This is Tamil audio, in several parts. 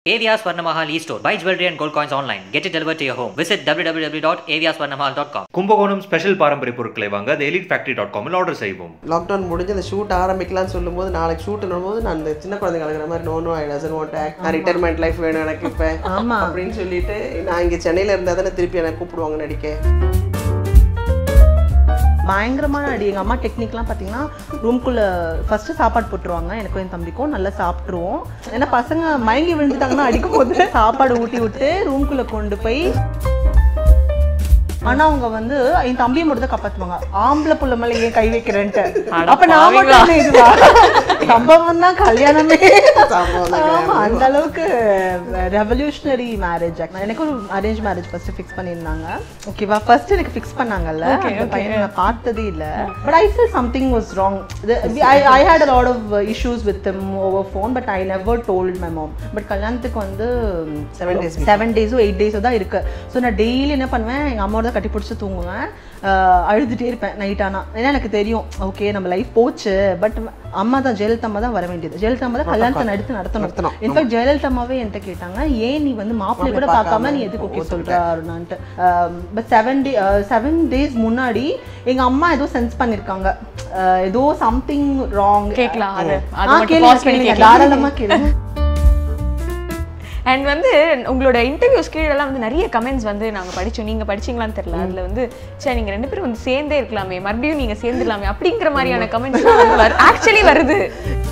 Avia Swarnamahal e-store. Buy jewelry and gold coins online. Get it delivered to your home. Visit www.aviaswarnamahal.com. Kumbakonam special பாரம்பரிய பொருட்களை வாங்க அது எலிட் ஃபேக்டரி டாட் காமில் ஆர்டர் செய்வோம் லாக்டவுன் முடிஞ்சு அந்த ஷூட் ஆரம்பிக்கலாம்னு சொல்லும்போது நாளைக்கு ஷூட் போது நான் அந்த சின்ன குழந்தைங்க அழகிற மாதிரி no no I doesn't want act நான் ரிட்டைர்மெண்ட் லைஃப் வேணும் எனக்கு இப்போ ஆமா. அப்படின்னு சொல்லிட்டு நான் இங்கே சென்னையில் இருந்தால் தானே திருப்பி எனக்கு கூப்பிடுவாங்க நடிக்க பயங்கரமான அடி எங்கள் அம்மா டெக்னிக்லாம் பார்த்தீங்கன்னா ரூம்குள்ளே ஃபஸ்ட்டு சாப்பாடு போட்டுருவாங்க எனக்கும் என் தம்பிக்கும் நல்லா சாப்பிட்ருவோம் ஏன்னா பசங்க மயங்கி விழுந்துட்டாங்கன்னா அடிக்கும் போது சாப்பாடு ஊட்டி விட்டு ரூம்குள்ளே கொண்டு போய் ஆனா அவங்க வந்து என் தம்பியை மட்டும் தான் காப்பாத்துவாங்க ஆம்பளை புள்ள மேல ஏன் கை வைக்கிறேன்ட்டு அப்ப நான் மட்டும் என்ன இதுவா சம்பவம் தான் கல்யாணமே சம்பவம் தான் ஆமா, அந்த அளவுக்கு ரெவல்யூஷனரி மேரேஜ் எனக்கு ஒரு அரேஞ்ச் மேரேஜ் ஃபர்ஸ்ட் ஃபிக்ஸ் பண்ணியிருந்தாங்க ஓகேவா ஃபர்ஸ்ட் எனக்கு ஃபிக்ஸ் பண்ணாங்கல்ல அந்த பையனை நான் பார்த்ததே இல்ல but I feel something was wrong I I had a lot of issues with them over phone but I never told my mom but கல்யாணத்துக்கு வந்து Seven days செவன் டேஸோ எயிட் டேஸோ தான் இருக்கு ஸோ நான் டெய்லி என்ன பண்ணுவேன் எங்கள் அம்மாவோட தான் கட்டி பிடிச்சி தூங்குவேன் ஆஹ் அழுதுட்டே இருப்பேன் நைட் ஆனா ஏன்னா எனக்கு தெரியும் ஓகே நம்ம லைஃப் போச்சு பட் அம்மா தான் ஜெயலலிதா அம்மா தான் வர வேண்டியது ஜெயலலிதா அம்மா தான் கல்யாணத்தை நடத்தி நடத்தணும் நடத்தணும். இன்ஃபேக்ட் ஜெயலலிதா அம்மாவே என்கிட்ட கேட்டாங்க ஏன் நீ வந்து மாப்பிள்ளை கூட பார்க்காம நீ எதுக்கு ஓகே சொல்ற அருணான்ட்டு but seven day seven days முன்னாடி எங்க அம்மா ஏதோ சென்ஸ் பண்ணிருக்காங்க ஆஹ் ஏதோ சம்திங் ராங் கேட்கலாம் அது அது மட்டும் pause பண்ணி கேட்கலாம் தாராளமா கேளுங்க அண்ட் வந்து உங்களோட இன்டர்வியூஸ் கீழெல்லாம் வந்து நிறைய கமெண்ட்ஸ் வந்து நாங்க படிச்சோம் நீங்க படிச்சீங்களான்னு தெரியல அதுல வந்து சரி நீங்க ரெண்டு பேரும் வந்து சேர்ந்தே இருக்கலாமே மறுபடியும் நீங்க சேர்ந்துடலாமே அப்படிங்கிற மாதிரியான கமெண்ட்ஸ் வந்து ஆக்சுவலி வருது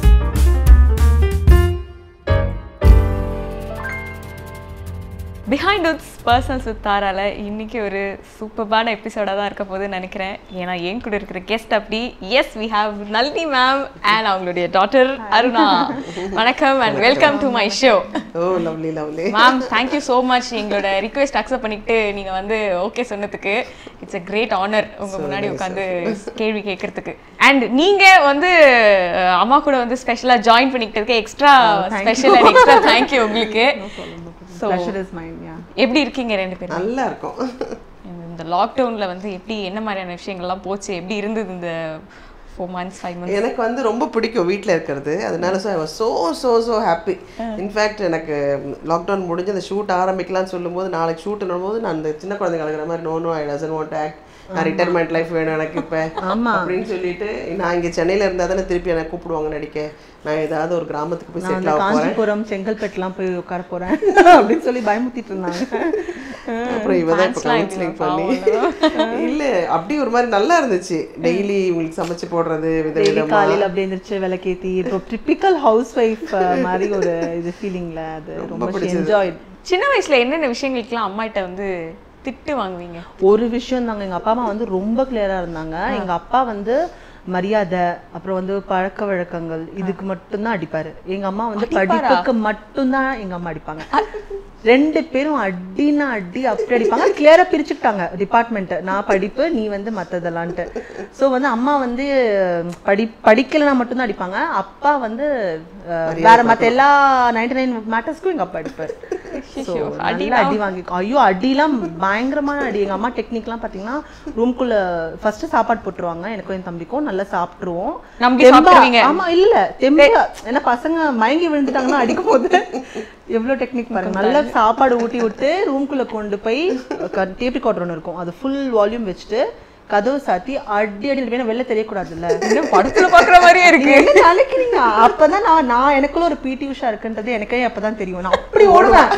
பிஹைண்ட் உட்ஸ் பர்சன்ஸ் வித் தாரால இன்னைக்கு ஒரு சூப்பர்பான எபிசோடாக தான் இருக்க போகுதுன்னு நினைக்கிறேன் ஏன்னா என் கூட இருக்கிற கெஸ்ட் அப்படி as we have Nalini ma'am and அவங்களுடைய டாட்டர் அருணா வணக்கம் and welcome to my show oh lovely lovely ma'am thank you so much எங்களோட ரிக்வெஸ்ட் அக்செப்ட் பண்ணிக்கிட்டு நீங்க வந்து ஓகே சொன்னதுக்கு இட்ஸ் a கிரேட் ஆனர் உங்க முன்னாடி உட்காந்து கேள்வி கேட்கறதுக்கு அண்ட் நீங்க வந்து அஹ், அம்மா கூட வந்து ஸ்பெஷலா ஜாயின் பண்ணிக்கிட்டதுக்கு extra special and extra thank you உங்களுக்கு So, pleasure is mine yeah எப்படி இருக்கீங்க ரெண்டு பேரும் நல்லா இருக்கும் இந்த லாக்டவுன்ல வந்து எப்படி என்ன மாதிரியான விஷயங்கள்லாம் போச்சு எப்படி இருந்தது இந்த ஃபோர் மந்த்ஸ் ஃபைவ் மந்த்ஸ் எனக்கு வந்து ரொம்ப பிடிக்கும் வீட்டில் இருக்கிறது அதனால so I was so so so happy in fact எனக்கு லாக்டவுன் முடிஞ்சு அந்த ஷூட் ஆரம்பிக்கலாம்னு சொல்லும்போது நாளைக்கு ஷூட் போது நான் அந்த சின்ன குழந்தைங்க அழகிற மாதிரி no no I doesn't want act நான் ரிட்டைர்மெண்ட் லைஃப் வேணும் எனக்கு இப்போ ஆமா. அப்படின்னு சொல்லிட்டு நான் இங்கே சென்னையில் இருந்தால் தானே திருப்பி எனக்கு கூப்பிடுவாங்க நடிக்க நான் ஏதாவது ஒரு கிராமத்துக்கு போய் நான் செட்டில் அந்த ஆக போகிறேன் காஞ்சிபுரம் செங்கல்பட்டுலாம் போய் உட்கார போறேன் அப்படின்னு சொல்லி பயமுத்திட்டு இருந்தாங்க அப்புறம் இவ தான் இப்போ Fans-லாம் கவுன்சிலிங் இப்படி பண்ணி இல்ல அப்படி ஒரு மாதிரி நல்லா இருந்துச்சு டெய்லி இவங்களுக்கு சமைச்சு போடுறது டெய்லி விதவிதமா காலையில அப்படியே எந்திரிச்சு விளக்கேத்தி இப்போ டிப்பிக்கல் ஹவுஸ் ஒய்ஃப் மாதிரி ஒரு இது ஃபீலிங்ல அது ரொம்ப என்ஜாய் சின்ன வயசுல என்னென்ன விஷயங்களுக்குலாம் அம்மாட்ட வந்து திட்டு வாங்குவீங்க ஒரு விஷயம் தாங்க எங்க அப்பா அம்மா வந்து ரொம்ப கிளியரா இருந்தாங்க எங்க அப்பா வந்து மரியாதை அப்புறம் வந்து பழக்க வழக்கங்கள் இதுக்கு மட்டும்தான் அடிப்பாரு எங்க அம்மா வந்து படிப்புக்கு மட்டும்தான் எங்க அம்மா அடிப்பாங்க ரெண்டு பேரும் அடினா அடி அப்படி அடிப்பாங்க கிளியரா பிரிச்சுக்கிட்டாங்க டிபார்ட்மெண்ட் நான் படிப்பு நீ வந்து மத்ததெல்லான்ட்டு சோ வந்து அம்மா வந்து படி படிக்கலைன்னா மட்டும்தான் அடிப்பாங்க அப்பா வந்து அஹ், வேற மத்த எல்லா நைன்டி நைன் மேட்டர்ஸ்க்கும் எங்க அப்பா அடிப்பாரு So, நல்லா அடி வாங்கி ஐயோ அடிலாம் பயங்கரமான அடி எங்க அம்மா டெக்னிக்லாம் பாத்தீங்கன்னா ரூம்குள்ள ஃபர்ஸ்ட் சாப்பாடு போட்டுருவாங்க எனக்கும் என் தம்பிக்கும் நல்லா சாப்பிட்டுருவோம் நம்பி தெம்பா- சாப்பிட்டுருவீங்க. ஆமா இல்ல தெம்பா ஏன்னா பசங்க மயங்கி விழுந்துட்டாங்கன்னா அடிக்கும் போது எவ்வளவு டெக்னிக் பாருங்க நல்லா சாப்பாடு ஊட்டி விட்டு ரூம்குள்ள கொண்டு போய் டேப் ரெக்கார்டர் ஒன்று இருக்கும் அது ஃபுல் வால்யூம் வச்சுட்டு கதவு சாத்தி அடி அடி வேணா வெளில தெரியக்கூடாதுல்ல இன்னும் படத்துல பாக்குற மாதிரியே இருக்கு நீங்க என்ன நினைக்கிறீங்க அப்பதான் நான் நான் எனக்குள்ள ஒரு பிடி உஷா இருக்குன்றது எனக்கே அப்பதான் தெரியும் நான் அப்படி ஓடுவேன்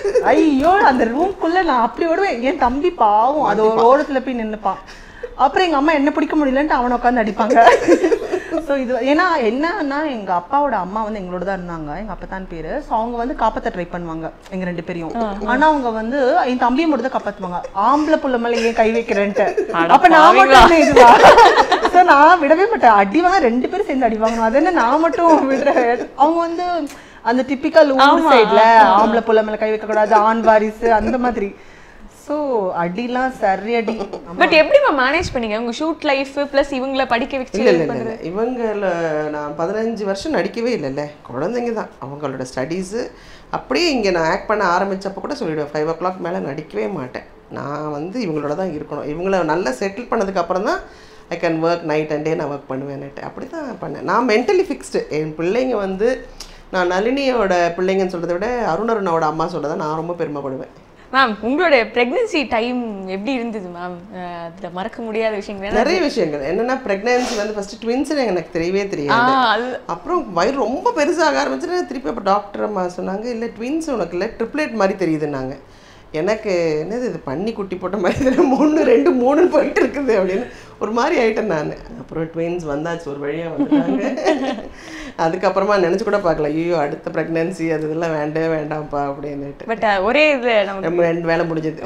ஐயோ அந்த ரூம்குள்ள நான் அப்படி ஓடுவேன் என் தம்பி பாவம் அது ஒரு ஓரத்துல போய் நின்னுப்பான் அப்புறம் எங்க அம்மா என்ன பிடிக்க முடியலன்ட்டு அவனை உட்காந்து அடிப்பாங்க ஸோ இது ஏன்னா என்னன்னா எங்க அப்பாவோட அம்மா வந்து எங்களோட தான் இருந்தாங்க எங்க அப்பதான் பேரு ஸோ அவங்க வந்து காப்பாத்த ட்ரை பண்ணுவாங்க எங்க ரெண்டு பேரையும் ஆனா அவங்க வந்து என் தம்பியை மட்டும் தான் காப்பாத்துவாங்க ஆம்பளை புள்ள மேல ஏன் கை வைக்கிறேன்ட்டு அப்ப நான் மட்டும் என்ன இதுவா ஸோ நான் விடவே மாட்டேன் அடி வாங்க ரெண்டு பேரும் சேர்ந்து அடி வாங்கணும் அது என்ன நான் மட்டும் விடுறேன் அவங்க வந்து அந்த டிப்பிக்கல் ஊர் சைடுல ஆம்பளை புள்ள மேல கை வைக்க கூடாது ஆண் வாரிசு அந்த மாதிரி ஸோ அடிலாம் சரி அடி பட் எப்படி மேனேஜ் பண்ணீங்க உங்க ஷூட் லைஃப் பிளஸ் இவங்கள படிக்க வச்சு இல்ல இல்ல இல்ல, இல்ல இவங்கள நான் பதினஞ்சு வருஷம் நடிக்கவே இல்லைல்ல குழந்தைங்க தான் அவங்களோட ஸ்டடீஸு அப்படியே இங்கே நான் ஆக்ட் பண்ண ஆரம்பிச்சப்போ கூட சொல்லிவிடுவேன் ஃபைவ் ஓ கிளாக் மேலே நடிக்கவே மாட்டேன் நான் வந்து இவங்களோட தான் இருக்கணும் இவங்கள நல்லா செட்டில் பண்ணதுக்கு அப்புறம் தான் I can work night and day நான் ஒர்க் பண்ணுவேன்னுட்டு அப்படி தான் பண்ணேன் நான் மென்டலி ஃபிக்ஸ்டு என் பிள்ளைங்க வந்து நான் நளினியோட பிள்ளைங்கன்னு சொல்றதை விட அருணருணோட அம்மா சொல்றதை நான் ரொம்ப பெருமைப்படுவேன் மேம் உங்களுடைய பிரெக்னன்சி டைம் எப்படி இருந்தது மேம் அதுல மறக்க முடியாத விஷயங்கள் ஏன்னா- நிறைய விஷயங்கள் என்னன்னா பிரெக்னன்சி வந்து ஃபர்ஸ்ட் ட்வின்ஸ்னு எனக்கு தெரியவே ஆ, தெரியாது அது- அப்புறம் வயிறு ரொம்ப பெருசாக ஆரம்பிச்சுட்டு திருப்பி அப்போ டாக்டர் அம்மா சொன்னாங்க இல்லை ட்வின்ஸ் உனக்கு இல்லை ட்ரிப்ளேட் மாதிரி தெரியுதுன்னாங்க எனக்கு என்னது இது பண்ணி குட்டி போட்ட மாதிரி தெரியல மூணு ரெண்டு மூணு போயிட்டு இருக்குது அப்படின்னு ஒரு மாதிரி ஆயிட்டேன் நான் அப்புறம் ட்வின்ஸ் வந்தாச்சு ஒரு வழியாக வந்துட்டாங்க அதுக்கப்புறமா நினச்சி கூட பார்க்கல ஐயோ அடுத்த ப்ரெக்னன்சி அது இதெல்லாம் வேண்டவே வேண்டாம்ப்பா அப்படின்னுட்டு பட் ஒரே இது நமக்கு நம்ம ரெண்டு வேலை முடிஞ்சது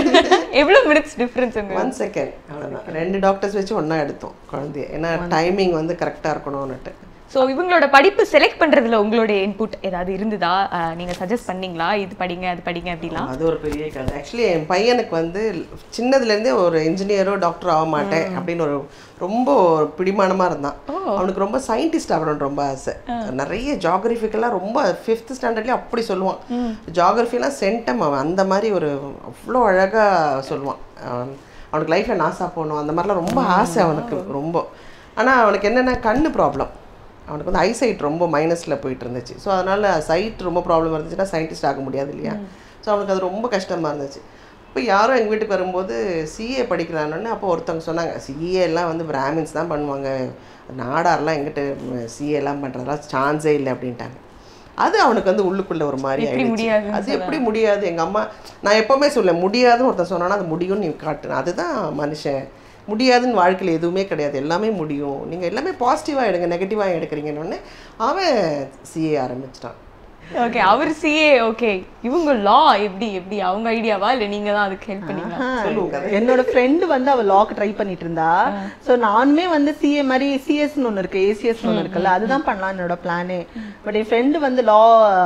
எவ்வளவு மினிட்ஸ் டிஃபரன்ஸ் உங்க ஒன் செகண்ட் அவ்வளோதான் ரெண்டு டாக்டர்ஸ் வச்சு ஒன்றா எடுத்தோம் குழந்தைய ஏன்னா டைமிங் வந்து கரெக்டாக இருக்கணும்னுட்டு ஸோ இவங்களோட படிப்பு செலக்ட் பண்றதுல உங்களுடைய இன்புட் ஏதாவது இருந்ததா அஹ், நீங்க சஜஸ்ட் பண்ணீங்களா இது படிங்க அது படிங்க அப்படிலாம் அது ஒரு பெரிய கதை ஆக்சுவலி என் பையனுக்கு வந்து சின்னதுலேருந்தே ஒரு இன்ஜினியரோ டாக்டர் ஆக மாட்டேன் அப்படின்னு ஒரு ரொம்ப ஒரு பிடிமானமாக இருந்தான் அவனுக்கு ரொம்ப சயின்டிஸ்ட் ஆகணும்னு ரொம்ப ஆசை நிறைய ஜாகிரபிக்கெல்லாம் ரொம்ப ஃபிஃப்த் ஸ்டாண்டர்ட்லேயே அப்படி சொல்லுவான் ஜாகிரஃபிலாம் சென்டம் அவன் அந்த மாதிரி ஒரு அவ்வளோ அழகாக சொல்லுவான் அவன் அவனுக்கு லைஃப்பில் நாசா போகணும் அந்த மாதிரிலாம் ரொம்ப ஆசை அவனுக்கு ரொம்ப ஆனால் அவனுக்கு என்னென்ன கண்ணு ப்ராப்ளம் அவனுக்கு வந்து ஐசைட் ரொம்ப மைனஸில் போயிட்டு இருந்துச்சு ஸோ அதனால் சைட் ரொம்ப ப்ராப்ளம் இருந்துச்சுன்னா சயின்டிஸ்ட் ஆக முடியாது இல்லையா ஸோ அவனுக்கு அது ரொம்ப கஷ்டமாக இருந்துச்சு இப்போ யாரோ எங்கள் வீட்டுக்கு வரும்போது சிஏ படிக்கலான்னு அப்போ ஒருத்தவங்க சொன்னாங்க சிஏ எல்லாம் வந்து பிராமின்ஸ் தான் பண்ணுவாங்க நாடார்லாம் எங்கிட்ட சிஏ எல்லாம் பண்ணுறதெல்லாம் சான்ஸே இல்லை அப்படின்ட்டாங்க அது அவனுக்கு வந்து உள்ளுக்குள்ள ஒரு மாதிரி எப்படி ஆயிடுச்சு. முடியாதுன்னு அது எப்படி முடியாது எங்க அம்மா நான் எப்பவுமே சொல்லுவேன் முடியாதுன்னு ஒருத்தன் சொன்னானா அது முடியும்னு நீ காட்டுன அதுதான் மனுஷன் முடியாதுன்னு வாழ்க்கையில் எதுவுமே கிடையாது எல்லாமே முடியும் நீங்க எல்லாமே பாசிட்டிவாக எடுங்க நெகட்டிவாக எடுக்கிறீங்கன்னு அவன் சிஏ ஆரம்பிச்சிட்டான் ஓகே அவர் சிஏ ஓகே இவங்க லா எப்படி எப்படி அவங்க ஐடியாவா இல்ல நீங்க தான் அதுக்கு ஹெல்ப் பண்ணீங்களா சொல்லுங்க என்னோட ஃப்ரெண்டு வந்து அவ லாக் ட்ரை பண்ணிட்டு இருந்தா சோ நானுமே வந்து சிஏ மாதிரி சிஎஸ்னு ஒன்று இருக்கு ஏசிஎஸ் ஒன்று இருக்குல்ல அதுதான் பண்ணலாம் என்னோட பிளானே பட் என் ஃப்ரெண்டு வந்து லா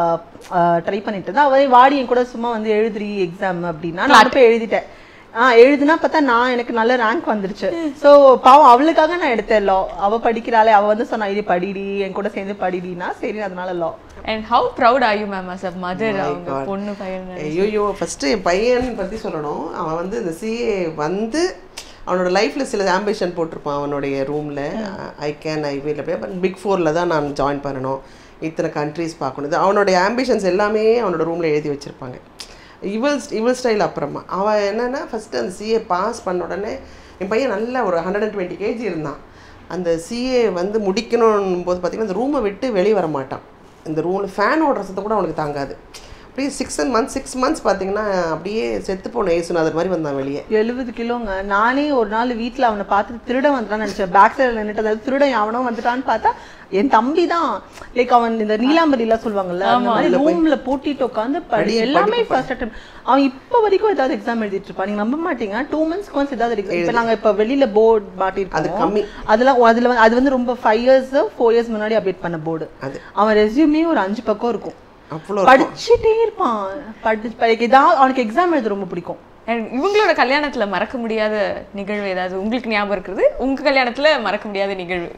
ட்ரை பண்ணிட்டு இருந்தா அவ வாடி என் கூட சும்மா வந்து எழுதுறி எக்ஸாம் அப்படின்னா நான் போய் எழுதிட்டேன் ஆ எழுதுனா பார்த்தா நான் எனக்கு நல்ல ரேங்க் வந்துருச்சு சோ பாவம் அவளுக்காக நான் எடுத்தேன் லா அவ படிக்கிறாளே அவ வந்து சொன்னா இது படிடி என் கூட சேர்ந்து படிடினா சரி அதனால லா and how proud are you ma'am as a mother My அவங்க God. பொண்ணு பையன் ஐயோ ஃபஸ்ட்டு என் பையன் பற்றி சொல்லணும் அவன் வந்து இந்த சிஏ வந்து அவனோட லைஃப்பில் சில ஆம்பிஷன் போட்டிருப்பான் அவனுடைய ரூமில் ஐ கேன் ஐ வில் அப்படியே பிக் ஃபோரில் தான் நான் ஜாயின் பண்ணணும் இத்தனை கண்ட்ரீஸ் பார்க்கணும் இது அவனுடைய ஆம்பிஷன்ஸ் எல்லாமே அவனோட ரூமில் எழுதி வச்சுருப்பாங்க இவள் இவள் ஸ்டைல் அப்புறமா அவன் என்னென்னா ஃபஸ்ட்டு அந்த சிஏ பாஸ் பண்ண உடனே என் பையன் நல்ல ஒரு ஹண்ட்ரட் அண்ட் டுவெண்ட்டி கேஜி இருந்தான் அந்த சிஏ வந்து முடிக்கணும் போது பார்த்திங்கன்னா அந்த ரூமை விட்டு வெளியே வர மாட்டான் இந்த ரூமில் ஃபேன் ஓடுற சத்தம் கூட அவனுக்கு தாங்காது அப்படியே six and months six months பார்த்தீங்கன்னா அப்படியே செத்து போன ஏசுநாதர் மாதிரி வந்தான் வெளியே எழுபது கிலோங்க நானே ஒரு நாள் வீட்ல அவனை பார்த்துட்டு திருடன் வந்துட்டான்னு நினைச்சேன் பேக் சைடில் நின்னுட்டு அதாவது திருடன் அவனும் வந்துட்டான்னு பார்த்தா என் தம்பி தான் லைக் அவன் இந்த நீலாம்பரிலாம் சொல்லுவாங்கல்ல அந்த மாதிரி ரூம்ல போட்டிட்டு உட்காந்து படி படி, எல்லாமே படிப்பு, ஃபர்ஸ்ட் அட்டம் அவன் இப்போ வரைக்கும் ஏதாவது எக்ஸாம் எழுதிட்டு இருப்பான் நீங்க நம்ப மாட்டீங்க டூ மந்த்ஸ்க்கு ஒன்ஸ் ஏதாவது exam- இப்ப நாங்க இப்ப வெளியில போர்டு அது மாட்டிருக்கோம் கம்மி. அதெல்லாம் அதுல வந்து அது வந்து ரொம்ப ஃபைவ் இயர்ஸ் ஃபோர் இயர்ஸ் முன்னாடி அப்டேட் பண்ண போர்டு அது. அவன் ரெஸ்யூமே ஒரு அஞ்சு பக்கம் இருக்கும் அவ்வளோ படிச்சுட்டே இருப்பான் படி படி- ஏதாவது அவனுக்கு எக்ஸாம் எழுத ரொம்ப பிடிக்கும் அண்ட் இவங்களோட கல்யாணத்துல மறக்க முடியாத நிகழ்வு ஏதாவது உங்களுக்கு ஞாபகம் இருக்குது உங்க கல்யாணத்துல மறக்க முடியாத நிகழ்வு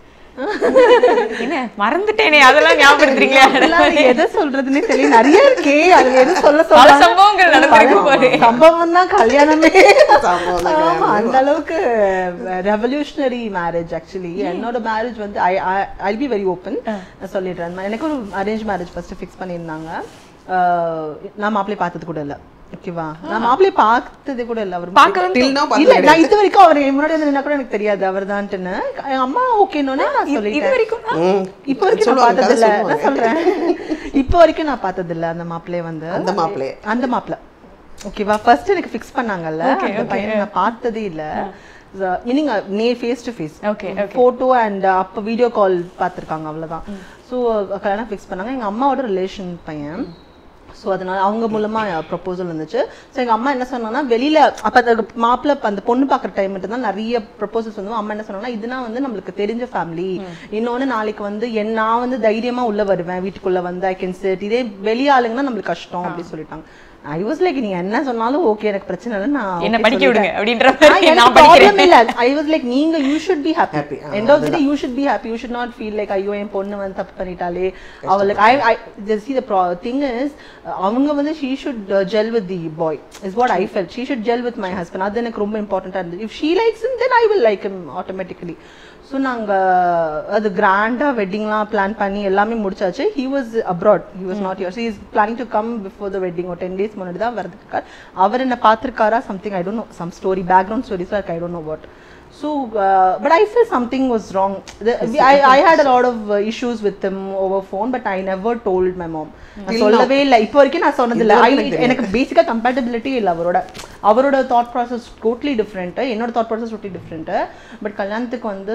என்ன மறந்துட்டேனே அதெல்லாம் ஞாபகப்படுத்துறீங்களா அதெல்லாம் எதை சொல்றதுன்னே தெரியல நிறைய இருக்கே அது எது சொல்ல பல சொல்றாங்க சம்பவங்கள் நடந்திருக்கு பாரு சம்பவம் தான் கல்யாணமே சம்பவம் தான் ஆமா, அந்த அளவுக்கு ரெவல்யூஷனரி மேரேஜ் ஆக்சுவலி என்னோட மேரேஜ் வந்து I I be very open நான் சொல்லிடுறேன் எனக்கு ஒரு அரேஞ்ச் மேரேஜ் ஃபர்ஸ்ட் ஃபிக்ஸ் பண்ணியிருந்தாங்க அஹ், நான் மாப்பிள்ளை பார்த்தது கூட இல்ல ஓகேவா நான் மாப்பிள்ளை பார்த்தது கூட இல்ல அவர் பார்க்க வந்து Till now இல்ல பார்த்தது நான் இது வரைக்கும் அவர் என் முன்னாடி வந்து நின்னா கூட எனக்கு தெரியாது அவர் தான்ட்டுன்னு என் அம்மா ஓகேன்னு நான் இது சொல்லிட்டேன் வரைக்கும் ம். இப்போ வரைக்கும் நான் சொல்லுவாங்க, பார்த்தது இல்ல கதை நான் சொல்றேன் இப்போ வரைக்கும் நான் பார்த்தது இல்ல அந்த மாப்பிள்ளைய வந்து அந்த மாப்பிள்ளைய. அந்த மாப்பிள்ளை ஓகேவா ஃபர்ஸ்ட் எனக்கு ஃபிக்ஸ் பண்ணாங்கல்ல Okay, அந்த okay. பையனை நான் பார்த்ததே இல்ல நீங்க நே face to face Okay, okay. Photo and அப்போ வீடியோ கால் பார்த்துருக்காங்க அவ்வளவுதான் ஸோ கல்யாணம் ஃபிக்ஸ் பண்ணாங்க எங்க அம்மாவோட ரிலேஷன் பையன் ஸோ அதனால அவங்க மூலமா ப்ரப்போசல் வந்துச்சு ஸோ எங்க அம்மா என்ன சொன்னாங்கன்னா வெளியில அப்ப அந்த மாப்பிள்ளை அந்த பொண்ணு பார்க்குற டைம் மட்டும் தான் நிறைய ப்ரப்போசல்ஸ் வந்து அம்மா என்ன சொன்னாங்கன்னா இதுனா வந்து நம்மளுக்கு தெரிஞ்ச ஃபேமிலி இன்னொன்னு நாளைக்கு வந்து என் நான் வந்து தைரியமா உள்ள வருவேன் வீட்டுக்குள்ள வந்து ஐ கேன் செட் இதே வெளி ஆளுங்கன்னா நம்மளுக்கு கஷ்டம் அப்படின்னு சொல்லிட்டாங்க ஐ வாஸ் லைக் நீங்க என்ன சொன்னாலும் ஓகே எனக்கு பிரச்சனை இல்லை நான் என்ன okay படிக்க விடுங்க சொல்லிட்டேன். அப்படின்ற ஆ, மாதிரி எனக்கு நான் problem படிக்கிறேன் இல்ல ஐ வாஸ் லைக் நீங்க you should be happy Happy. Ah, end of the you should be happy you should not feel like ஐயோ என் பொண்ணு வந்து தப்பு பண்ணிட்டாலே அவளுக்கு I I see the thing is அவங்க வந்து she should gel with the boy is what I fell she should gel with my husband அது எனக்கு ரொம்ப இம்பார்ட்டண்டா இருந்தது if she likes then I will like him automatically so நாங்கள் அது கிராண்டாக வெட்டிங்லாம் பிளான் பண்ணி எல்லாமே முடிச்சாச்சு he was abroad he was not your is planning to come before the wedding ஒரு டென் டேஸ் முன்னாடி தான் வரதுக்கு அவர் என்ன பார்த்துருக்காரா something I don't know some story background ஸ்டோரிஸ்லாம் இருக்கு I don't know what So, uh, but I feel something was wrong. The, we- I, I had a lot of uh, issues with him over phone, but I never told my mom. நான் சொல்லவே இல்லை இப்போ வரைக்கும் நான் சொன்னது இல்லை I- எனக்கு பேசிக்காக கம்பேட்டபிலிட்டி இல்லை அவரோட அவரோட தாட் ப்ராசஸ் டோட்லி டிஃப்ரெண்ட்டு என்னோட thought process totally different but கல்யாணத்துக்கு வந்து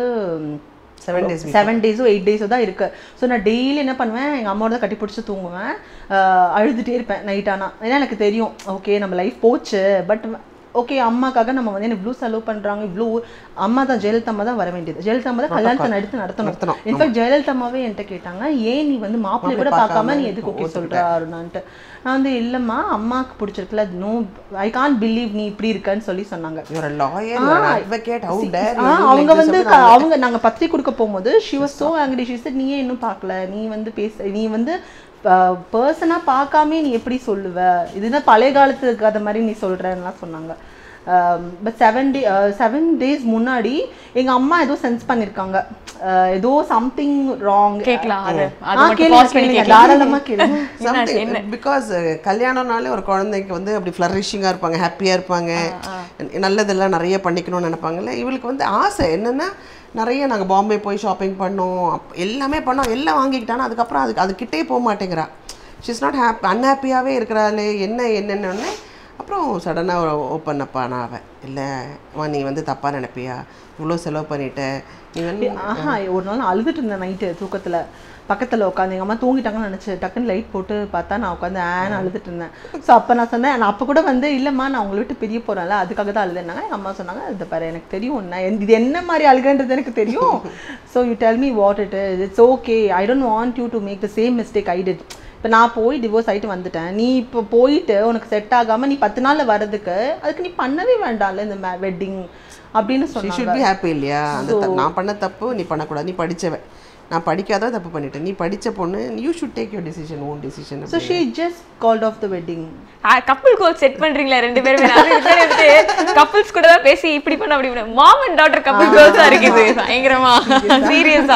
செவன் டேஸ் செவன் டேஸோ எயிட் டேஸோ தான் இருக்கு ஸோ நான் டெய்லி என்ன பண்ணுவேன் எங்கள் அம்மாவோட தான் கட்டி பிடிச்சி தூங்குவேன் ஆஹ் அழுதுட்டே இருப்பேன் நைட் ஆனா ஏன்னா எனக்கு தெரியும் ஓகே நம்ம லைஃப் போச்சு பட் ஓகே அம்மாக்காக நம்ம வந்து என்ன இவ்வளோ செலவு பண்ணுறாங்க இவ்வளோ அம்மா தான் ஜெயலலிதா அம்மா தான் வர வேண்டியது ஜெயலலிதா அம்மா தான் கல்யாணத்தை நடத்து நடத்தணும் நடத்தணும். இன்ஃபேக்ட் ஜெயலலிதா அம்மாவே என்கிட்ட கேட்டாங்க ஏன் நீ வந்து மாப்பிள்ளை கூட பார்க்காம நீ எதுக்கு ஓகே சொல்ற அருணான்ட்டு நான் வந்து இல்லைம்மா அம்மாவுக்கு பிடிச்சிருக்குல நோ ஐ கான் பிலீவ் நீ இப்படி இருக்கன்னு சொல்லி சொன்னாங்க your lawyer ah, advocate how see, there ah, அவங்க வந்து க- அவங்க நாங்க பத்திரிக்கை கொடுக்க போகும்போது she was so angry she said நீயே இன்னும் பார்க்கல நீ வந்து பேச நீ வந்து பர்சனா பார்க்காம நீ எப்படி சொல்லுவ இதுதான் பழைய காலத்து கதை மாதிரி நீ சொல்றேன்னுலாம் சொன்னாங்க but seven day seven days முன்னாடி எங்க அம்மா ஏதோ சென்ஸ் பண்ணிருக்காங்க அஹ், ஏதோ சம்திங் ராங் கேட்கலாம் அது அது மட்டும் pause பண்ணி கேட்கலாம். தாராளமா கேளுங்க பிகாஸ் கல்யாணம்னாலே ஒரு குழந்தைக்கு வந்து அப்படி ஃப்ளரிஷிங்காக இருப்பாங்க ஹாப்பியாக இருப்பாங்க நல்லதெல்லாம் நிறைய பண்ணிக்கணும்னு நினைப்பாங்கல்ல இவளுக்கு வந்து ஆசை என்னென்னா நிறைய நாங்கள் பாம்பே போய் ஷாப்பிங் பண்ணோம் அப்- எல்லாமே பண்ணோம் எல்லாம் வாங்கிக்கிட்டானா அதுக்கப்புறம் அதுக்கு அதுக்கிட்டே போக மாட்டேங்கிறா ஷிஸ் நாட் ஹாப்பி அன்ஹாப்பியாகவே இருக்கிறாளே என்ன என்னென்னு அப்புறம் சடனாக ஓப்பன் அப்பா நான் அவன் இல்லை அம்மா நீ வந்து தப்பாக நினைப்பியா இவ்வளோ செலவு பண்ணிட்ட நீ வந்து ஆஹா ஒரு நாள் நான் அழுதுட்டு இருந்தேன் நைட்டு தூக்கத்துல பக்கத்துல உட்காந்து எங்க அம்மா தூங்கிட்டாங்கன்னு நினைச்சு டக்குன்னு லைட் போட்டு பார்த்தா நான் உட்காந்து ஆன்னு அழுதுட்டு இருந்தேன் ஸோ அப்போ நான் சொன்னேன் நான் அப்போ கூட வந்து இல்லைம்மா நான் உங்களை விட்டு பிரிய போறேன்ல அதுக்காக தான் அழுதுனாங்க எங்க அம்மா சொன்னாங்க இது பாரு எனக்கு தெரியும் நான் எந்த- இது என்ன மாதிரி அழுகன்றது எனக்கு தெரியும் so you tell me what it it's okay I don't want you to make the same mistake I did இப்போ நான் போய் டிவோர்ஸ் ஆயிட்டு வந்துட்டேன் நீ இப்போ போயிட்டு உனக்கு செட் ஆகாம நீ பத்து நாள்ல வர்றதுக்கு அதுக்கு நீ பண்ணவே வேண்டாம்ல இந்த வெட்டிங் அப்படின்னு ஷி சொன்னாங்க ஷுட் பி ஹாப்பி இல்லையா அந்த த- நான் பண்ண தப்பு நீ பண்ணக்கூடாது நீ படிச்சவன் நான் படிக்காத தப்பு பண்ணிட்டேன் நீ படிச்ச பொண்ணு you should take your decision own decision so she just called off the wedding couple goal set பண்றீங்களா ரெண்டு பேருமே கப்புள்ஸ் கூட தான் பேசி இப்படி பண்ண அப்படி பண்ண மாம் அண்ட் டாட்டர் கப்புள் கோல்ஸா இருக்குது பயங்கரமா சீரியஸா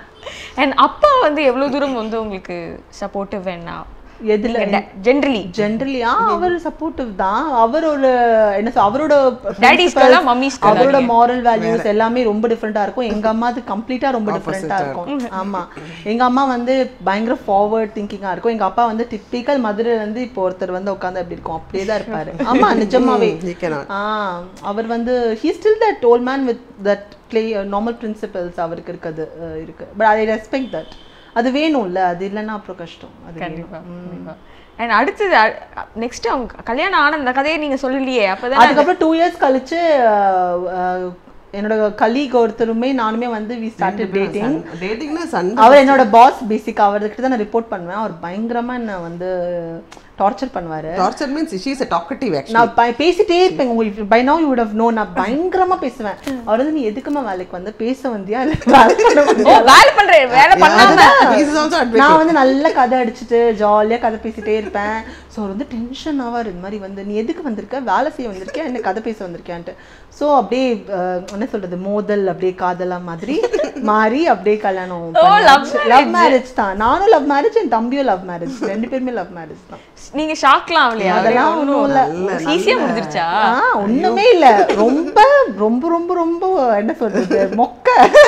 அண்ட் அப்பா வந்து எவ்வளவு தூரம் வந்து உங்களுக்கு சப்போர்ட்டிவ் வேணா எதுல ஜென்ரலி ஜென்ரலி ஆ அவர் சப்போர்ட்டிவ் தான் அவர் ஒரு என்ன சொல் அவரோட Daddy's principles, லாம் mummies க்கு அவரோட மாரல் வேல்யூஸ் எல்லாமே ரொம்ப டிஃப்ரெண்டா இருக்கும் எங்க அம்மா அது கம்ப்ளீட்டா ரொம்ப டிஃப்ரெண்டா இருக்கும் ஆமா எங்க அம்மா வந்து பயங்கர ஃபார்வர்ட் திங்கிங்கா இருக்கும் எங்க அப்பா வந்து டிப்பிக்கல் மதுரை வந்து இப்போ ஒருத்தர் வந்து உட்காந்து அப்படி இருக்கும் அப்படியே தான் இருப்பாரு ஆமா நிஜமாவே he cannot. ஆ அவர் வந்து he still that old man with that play normal principles அவருக்கு இருக்குது அஹ், இருக்கு பட் ஐ ரெஸ்பெக்ட் தட் அது வேணும்ல அது இல்லைன்னா அப்புறம் கஷ்டம் அது வேணும். கண்டிப்பா கண்டிப்பா அண்ட் அடுத்தது நெக்ஸ்ட் அவங்க கல்யாணம் ஆன அந்த கதையை நீங்க சொல்லலையே அப்பதான் அதுக்கப்புறம் டூ இயர்ஸ் கழிச்சு அஹ், அஹ், என்னோட கலீக் ஒருத்தருமே நானுமே வந்து வி ஸ்டார்டட் டேட்டிங் டேட்டிங்னா சண்டை அவர் என்னோட பாஸ் பேசிக் அவர்கிட்ட தான் நான் ரிப்போர்ட் பண்ணுவேன் அவர் பயங்கரமா என்ன வந்து டார்ச்சர் பண்ணுவாரு torture means she is a talkative actually நான் ப- பேசிட்டே இருப்பேன் உங்களுக்கு by no you would have known நான் பயங்கரமா பேசுவேன் அவர் வந்து நீ எதுக்குமா வேலைக்கு வந்து பேச வந்தியா இல்ல வேலை பண்ண ஓ வந்தியா? வேலை பண்றேன் வேலை பண்ணாம He is also advocate. நான் வந்து நல்ல கதை அடிச்சுட்டு ஜாலியா கதை பேசிட்டே இருப்பேன் ஸோ அவர் வந்து டென்ஷன் ஆவார் இந்த மாதிரி வந்து நீ எதுக்கு வந்திருக்க வேலை செய்ய வந்திருக்கியா என்ன கதை பேச வந்திருக்கியான்ட்டு ஸோ அப்படியே அஹ், என்ன சொல்றது மோதல் அப்படியே காதலா மாதிரி மாறி அப்படியே கல்யாணம் love லவ் மேரேஜ் தான் நானும் லவ் மேரேஜ் என் தம்பியும் லவ் மேரேஜ் ரெண்டு பேருமே லவ் மேரேஜ் தான் நீங்க ஷாக்லாம் ஆகலையா அதெல்லாம் ஒண்ணும் இல்ல. ஈஸியா முடிஞ்சிருச்சா ஆ ஒண்ணுமே இல்ல ரொம்ப ரொம்ப ரொம்ப ரொம்ப என்ன சொல்றது மொக்க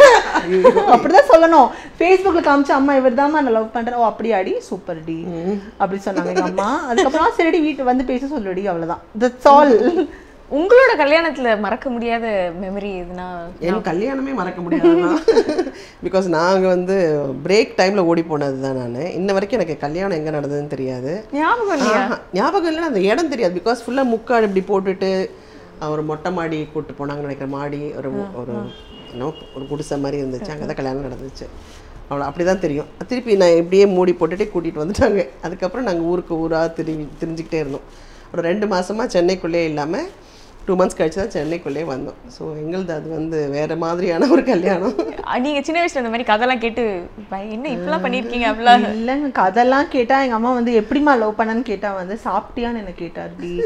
அப்படிதான் சொல்லணும் ஃபேஸ்புக்ல காமிச்சு அம்மா இவர் தான் நான் லவ் பண்றேன் ஓ அப்படியா அடி சூப்பர் டி அப்படி சொன்னாங்க எங்க அம்மா அதுக்கப்புறம் சரிடி வீட்டு வந்து பேச சொல்லுடி அவ்வளவுதான் தட்ஸ் ஆல் உங்களோட கல்யாணத்துல மறக்க முடியாத மெமரி எதுனா என் கல்யாணமே மறக்க முடியாதுன்னா பிகாஸ் நாங்கள் வந்து பிரேக் டைமில் ஓடி போனது தான் நான் இன்ன வரைக்கும் எனக்கு கல்யாணம் எங்கே நடந்ததுன்னு தெரியாது ஞாபகம் இல்லையா ஆஹா, ஞாபகம் இல்லைன்னா அந்த இடம் தெரியாது பிகாஸ் ஃபுல்லாக முக்காடு இப்படி போட்டுட்டு ஒரு மொட்டை மாடி கூப்பிட்டு போனாங்கன்னு நினைக்கிற மாடி ஒரு ஒரு என்ன ஒரு குடிசை மாதிரி இருந்துச்சு அங்கே தான் கல்யாணம் நடந்துச்சு அவ்வளோ அப்படி தான் தெரியும் திருப்பி நான் இப்படியே மூடி போட்டுட்டு கூட்டிகிட்டு வந்துட்டாங்க அதுக்கப்புறம் நாங்கள் ஊருக்கு ஊராக திரிவி திரிஞ்சுக்கிட்டே இருந்தோம் ஒரு ரெண்டு மாசமா சென்னைக்குள்ளே இல்லாமல் டூ மந்த்ஸ் கழிச்சு தான் சென்னைக்குள்ளே வந்தோம் ஸோ எங்களுது அது வந்து வேறு மாதிரியான ஒரு கல்யாணம் அஹ் நீங்க சின்ன வயசுல இந்த மாதிரி கதைலாம் கேட்டு பய- என்ன இப்படிலாம் பண்ணிருக்கீங்க அப்படிலாம் இல்லைங்க கதெல்லாம் கேட்டா எங்க அம்மா வந்து எப்படிம்மா லவ் பண்ணன்னு கேட்டா வந்து சாப்பிட்டியான்னு என்ன கேட்டாருடி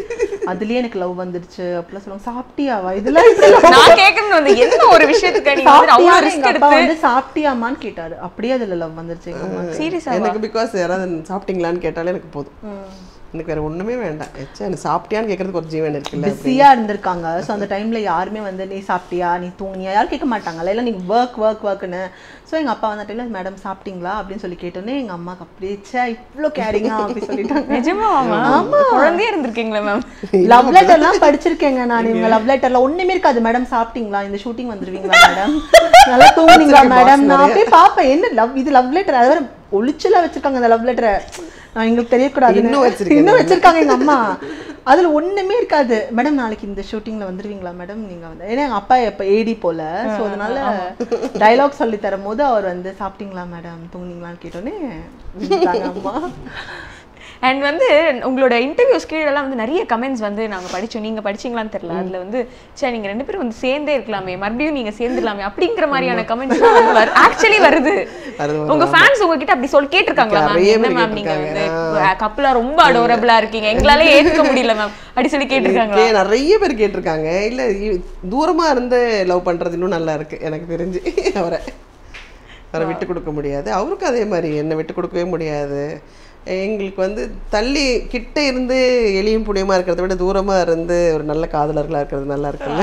அதுலயே எனக்கு லவ் வந்துருச்சு அப்படிலாம் சொல்லுவாங்க சாப்பிட்டியாவா இதெல்லாம் இப்படி love நான் கேட்கறது வந்து என்ன ஒரு விஷயத்துக்கு நீங்க வந்து அவ்வளவு சாப்பிட்டியான்னு ரிஸ்க் எங்க அப்பா எடுத்து வந்து சாப்பிட்டியாமான்னு கேட்டாரு அப்படியே அதுல லவ் வந்துருச்சு எங்க அம்மா சீரியஸா எனக்கு பிகாஸ் யாராவது சாப்பிட்டீங்களான்னு கேட்டாலே எனக்கு போதும் எனக்கு வேற ஒண்ணுமே வேண்டாம் எச்சா எனக்கு சாப்பிட்டியான்னு கேட்கறதுக்கு ஒரு ஜீவன் இருக்குல்ல பிஸியா இருந்திருக்காங்க ஸோ அந்த டைம்ல யாருமே வந்து நீ சாப்பிட்டியா நீ தூங்கினியா யாரும் கேட்க மாட்டாங்கல்ல இல்லை நீங்க ஒர்க் ஒர்க் ஒர்க்னு ஸோ எங்க அப்பா வந்த டைம்ல மேடம் சாப்பிட்டீங்களா அப்படின்னு சொல்லி கேட்டோன்னே எங்க அம்மாக்கு அப்படியே ச்சே இவ்வளோ கேரிங்கா அப்படி சொல்லிட்டாங்க நிஜமா ஆமா குழந்தையா இருந்திருக்கீங்களா மேம் லவ் லெட்டர்லாம் படிச்சிருக்கேங்க நான் இவங்க லவ் லெட்டர்ல ஒண்ணுமே இருக்காது மேடம் சாப்பிட்டீங்களா இந்த ஷூட்டிங் வந்துருவீங்களா மேடம் நல்லா தூங்குனீங்களா மேடம் நான் அப்படியே பாப்பேன் என்ன லவ் இது லவ் லெட்டர் அது வேற ஒளிச்சுல வச்சிருக்காங்க அந்த லவ் லெட்டரை நான் எங்களுக்கு தெரியக்கூடாது இன்னும் வச்சிருக்கீங்க. இன்னும் வச்சிருக்காங்க எங்க அம்மா அதுல ஒண்ணுமே இருக்காது மேடம் நாளைக்கு இந்த ஷூட்டிங்ல வந்துருவீங்களா மேடம் நீங்க வந்து ஏன்னா எங்க அப்பா இப்ப ஏடி போல சோ அதனால டயலாக் சொல்லி தரும் போது அவர் வந்து சாப்பிட்டீங்களா மேடம் தூங்குனீங்களான்னு கேட்டோன்னே விட்டாங்க அம்மா அண்ட் வந்து உங்களோட இன்டர்வியூஸ் கீழெல்லாம் வந்து நிறைய கமெண்ட்ஸ் வந்து நாங்க படிச்சோம் நீங்க படிச்சீங்களான்னு தெரியல அதுல வந்து சரி நீங்க ரெண்டு பேரும் வந்து சேர்ந்தே இருக்கலாமே மறுபடியும் நீங்க சேர்ந்துடலாமே அப்படிங்கிற மாதிரியான கமெண்ட்ஸ் வந்து ஆக்சுவலி வருது வருது, வருது, உங்க ஃபேன்ஸ் உங்ககிட்ட அப்படி சொல்லி கேட்டிருக்காங்களா மேம் நிறைய என்ன பேர் மேம் நீங்க வந்து கேட்டிருக்காங்க. கப்பலா ரொம்ப அடோரபிளா இருக்கீங்க எங்களால ஏத்துக்க முடியல மேம் அப்படி சொல்லி கேட்டிருக்காங்களா கே- நிறைய பேர் கேட்டிருக்காங்க இல்ல இ- தூரமா இருந்து லவ் பண்றது இன்னும் நல்லா இருக்கு எனக்கு தெரிஞ்சு அவரை அவரை விட்டு கொடுக்க முடியாது அவருக்கும் அதே மாதிரி என்னை விட்டு கொடுக்கவே முடியாது எங்களுக்கு வந்து தள்ளி கிட்ட இருந்து எளியும் புண்ணியமா இருக்கிறத விட தூரமா இருந்து ஒரு நல்ல காதலர்களா இருக்கிறது நல்லா இருக்குல்ல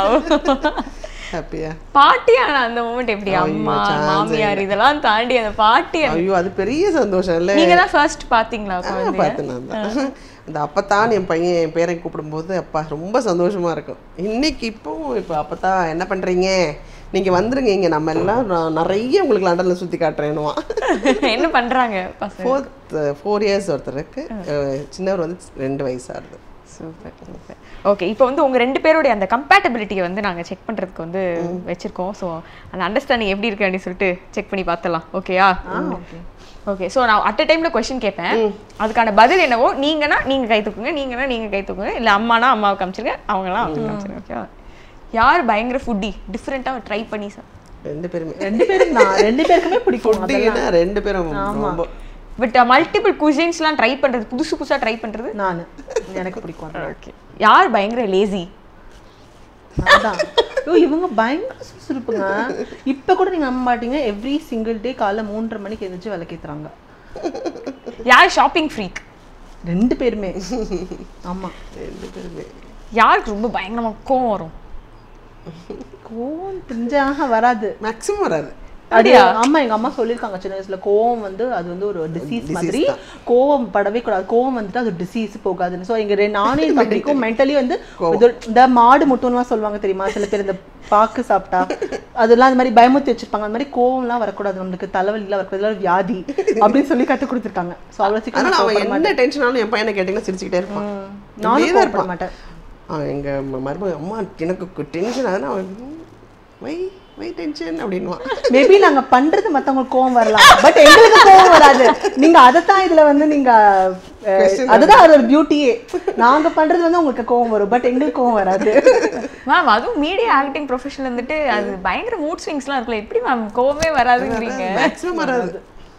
ஹாப்பியா பாட்டியான அந்த மூமெண்ட் எப்படி ஐயோ, அம்மா chance மாமியார் இதெல்லாம் தாண்டி அந்த பாட்டி ஐயோ அது பெரிய சந்தோஷம் இல்ல நீங்க தான் ஃபர்ஸ்ட் பாத்தீங்களா ஆ, குழந்தைய? பார்த்தேன் நான் தான் அந்த அப்பத்தான் என் பையன் என் பேரை கூப்பிடும்போது அப்பா ரொம்ப சந்தோஷமா இருக்கும் இன்னைக்கு இப்போவும் இப்போ அப்பத்தான் என்ன பண்றீங்க நீங்க வந்துருங்க இங்க நம்ம எல்லாம் நான் நிறைய உங்களுக்கு லண்டன்ல சுத்தி காட்டுறேன்னுவான் என்ன பண்றாங்க பசங்க ஃபோர்த் ஃபோர் இயர்ஸ் ஒருத்தருக்கு அஹ், சின்னவர் வந்து ரெண்டு வயசாகுது சூப்பர் சூப்பர் ஓகே இப்போ வந்து உங்க ரெண்டு பேருடைய அந்த கம்பேட்டபிலிட்டியை வந்து நாங்க செக் பண்றதுக்கு வந்து வச்சிருக்கோம் ஸோ அந்த அண்டர்ஸ்டாண்டிங் எப்படி இருக்கு அப்படின்னு சொல்லிட்டு செக் பண்ணி பார்த்தலாம் ஓகேயா ஓகே ஸோ நான் அட் அ டைம்ல கொஸ்டின் கேட்பேன் அதுக்கான பதில் என்னவோ நீங்கன்னா நீங்க கை தூக்குங்க நீங்கன்னா நீங்க கை தூக்குங்க இல்ல அம்மானா அம்மாவை காமிச்சிருங்க அவங்கலாம் அவங்க காமிச்சிருங்க ஓகேவா யார் பயங்கர ஃபுட்டி டிஃப்ரெண்ட்டாக ட்ரை பண்ணி சார் ரெண்டு பேருமே ரெண்டு பேரும் தான் ரெண்டு பேருக்குமே பிடிக்கும் ஃபுட்டிங்கன்னா ரெண்டு பேரும் ரொம்ப பட் மல்டிபிள் குசின்ஸ்லாம் ட்ரை பண்றது புதுசு புதுசா ட்ரை பண்றது நான் எனக்கு பிடிக்கும் அது. ஓகே யார் பயங்கர லேசி அதான் ஐயோ இவங்க பயங்கர சுறுசுறுப்புங்க இப்ப கூட நீங்க நம்ப மாட்டீங்க எவ்ரி சிங்கிள் டே காலைல மூன்றரை மணிக்கு எந்திரிச்சு விளக்கேத்துறாங்க யார் ஷாப்பிங் ஃப்ரீக் ரெண்டு பேருமே ஆமா ரெண்டு பேருமே யாருக்கு ரொம்ப பயங்கரமா கோவம் வரும் கோவம் தெரிஞ்சாக வராது மேக்ஸிமம் வராது அது ஆமா எங்க அம்மா சொல்லியிருக்காங்க சின்ன வயசுல கோவம் வந்து அது வந்து ஒரு டிசீஸ் மாதிரி கோவம் படவே கூடாது கோவம் வந்துட்டு அது டிசீஸ் போகாதுன்னு ஸோ எங்க ரெ- நானும் என் தம்பிக்கும் மென்டலி வந்து இது இந்த மாடு முட்டம்லாம் சொல்லுவாங்க தெரியுமா சில பேர் இந்த பாக்கு சாப்பிட்டா அதெல்லாம் அந்த மாதிரி பயமுத்தி வச்சிருப்பாங்க அந்த மாதிரி கோவம்லாம் வரக்கூடாது நம்மளுக்கு தலைவலிலாம் வரக்கூடாது இதெல்லாம் வியாதி அப்படின்னு சொல்லி கத்து கொடுத்துருக்காங்க ஸோ அவ்வளோ சீக்கிரம் அதனால நான் அவன் கோவப்பட என்ன டென்ஷனாலும் என் பையனை கேட்டீங்கன்னா சிரிச்சுக்கிட்டே இருப்பான் நானும் இப்படியே தான் கோவப்பட இருப்பான் மாட்டேன் அவன் எங்க ம- மருமக அம்மா எனக்கு டென்ஷன் ஆகுதுன்னா அவன் வை வை டென்ஷன் அப்படின்வான் மேபி நாங்க பண்றது மத்தவங்களுக்கு கோவம் வரலாம் பட் எங்களுக்கு கோவம் வராது நீங்க அதைத்தான் இதுல வந்து நீங்க அஹ், அதுதான் அது ஒரு பியூட்டியே நாங்க பண்றது வந்து உங்களுக்கு கோவம் வரும் பட் எங்களுக்கு கோவம் வராது மேம் அதுவும் மீடியா ஆக்டிங் ப்ரொஃபஷன் வந்துட்டு அது பயங்கர மூட் ஸ்விங்ஸ்லாம் இருக்குல்ல எப்படி மேம் கோவமே வராதுங்கிறீங்க மேக்ஸிமம் வராது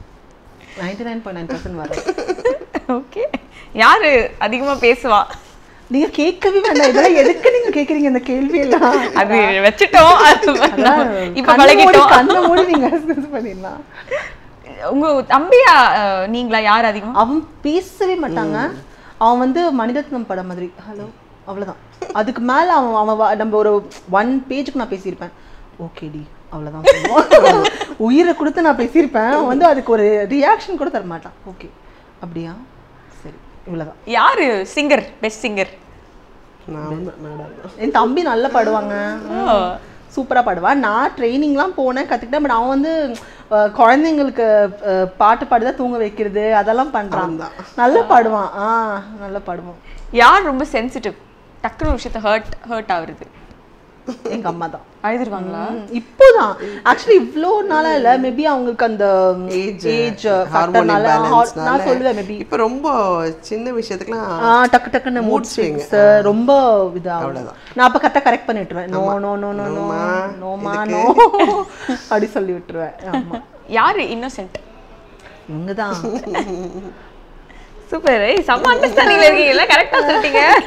ninety nine point nine percent வரும் ஓகே யாரு அதிகமா பேசுவா நீங்க கேட்கவே வேண்டாம் இதெல்லாம் எதுக்கு நீங்க கேக்குறீங்க இந்த கேள்வி எல்லாம் அது வச்சுட்டோம் அது இப்ப பழகிட்டோம் கண்ணை மூடி நீங்க இது பண்ணிடலாம் உங்க தம்பியா அஹ், நீங்களா யார் அதிகமா அவன் பேசவே மாட்டாங்க அவன் வந்து மணிரத்னம் படம் மாதிரி ஹலோ அவ்வளவுதான் அதுக்கு மேல அவன் அவன் வா- நம்ம ஒரு ஒன் பேஜுக்கு நான் பேசியிருப்பேன் ஓகேடி அவ்வளவுதான் சொல்லுவான். உயிரை கொடுத்து நான் பேசியிருப்பேன் அவன் வந்து அதுக்கு ஒரு ரியாக்ஷன் கூட தர மாட்டான் ஓகே அப்படியா சரி இவ்வளவுதான் யாரு சிங்கர் பெஸ்ட் சிங்கர் நான் வந்து நாடாதான் என் தம்பி நல்லா பாடுவாங்க சூப்பரா பாடுவான் நான் ட்ரைனிங்லாம் போனேன் கத்துக்கிட்டேன் பட் அவன் வந்து அஹ், குழந்தைங்களுக்கு அஹ், பாட்டு பாடுதான் தூங்க வைக்கிறது அதெல்லாம் பண்றான் நல்லா பாடுவான் ஆ நல்லா பாடுவான் யார் ரொம்ப சென்சிட்டிவ் டக்குனு ஒரு விஷயத்த ஹர்ட் ஹர்ட் ஆகுறது எங்க அம்மா தான் அழுதுருவாங்களா இப்போதான் ஆக்சுவலி இவ்ளோ நாளா இல்ல மேபி அவங்களுக்கு அந்த ஏஜ் ஏஜ் ஹார்மோன் ஃபேக்டர்னால நான் சொல்லுவேன் மேபி இப்போ ரொம்ப சின்ன விஷயத்துக்குலாம் ஆ டக்கு டக்குன்னு மூட் ஸ்விங்ஸ் ரொம்ப இதாகும் நான் அப்ப கரெக்டா கரெக்ட் பண்ணி விட்டுருவேன் no no no no no நோமா, நோமா நோ அப்படி சொல்லி விட்டுருவேன் ஆமா யாரு இன்னோசென்ட் இவங்க தான் சூப்பர் செம்ம அண்டர்ஸ்டாண்டிங்ல இருக்கீங்கல்ல கரெக்டா சொல்லிட்டீங்க